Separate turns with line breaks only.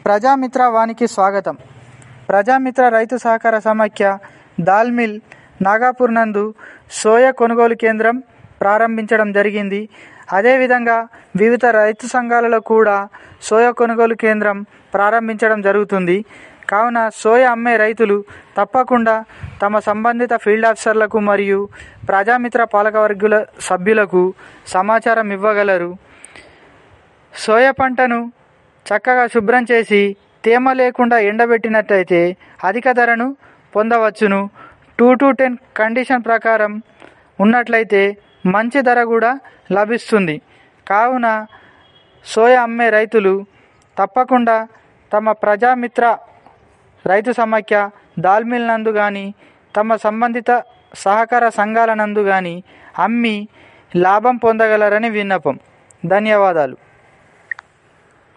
ప్రజామిత్ర వానికి స్వాగతం ప్రజామిత్ర రైతు సహకార సమాఖ్య దాల్ మిల్ నాగాపూర్ నందు సోయా కొనుగోలు కేంద్రం ప్రారంభించడం జరిగింది అదేవిధంగా వివిధ రైతు సంఘాలలో కూడా సోయా కొనుగోలు కేంద్రం ప్రారంభించడం జరుగుతుంది కావున సోయా అమ్మే రైతులు తప్పకుండా తమ సంబంధిత ఫీల్డ్ ఆఫీసర్లకు మరియు ప్రజామిత్ర పాలకవర్గుల సభ్యులకు సమాచారం ఇవ్వగలరు సోయా పంటను చక్కగా శుభ్రం చేసి తేమ లేకుండా ఎండబెట్టినట్టయితే అధిక ధరను పొందవచ్చును టూ టు టెన్ కండిషన్ ప్రకారం ఉన్నట్లయితే మంచి ధర కూడా లభిస్తుంది కావున సోయా అమ్మే రైతులు తప్పకుండా తమ ప్రజామిత్ర రైతు సమాఖ్య దాల్మిల్ నందు కానీ తమ సంబంధిత సహకార సంఘాల నందు కానీ అమ్మి లాభం పొందగలరని విన్నపం ధన్యవాదాలు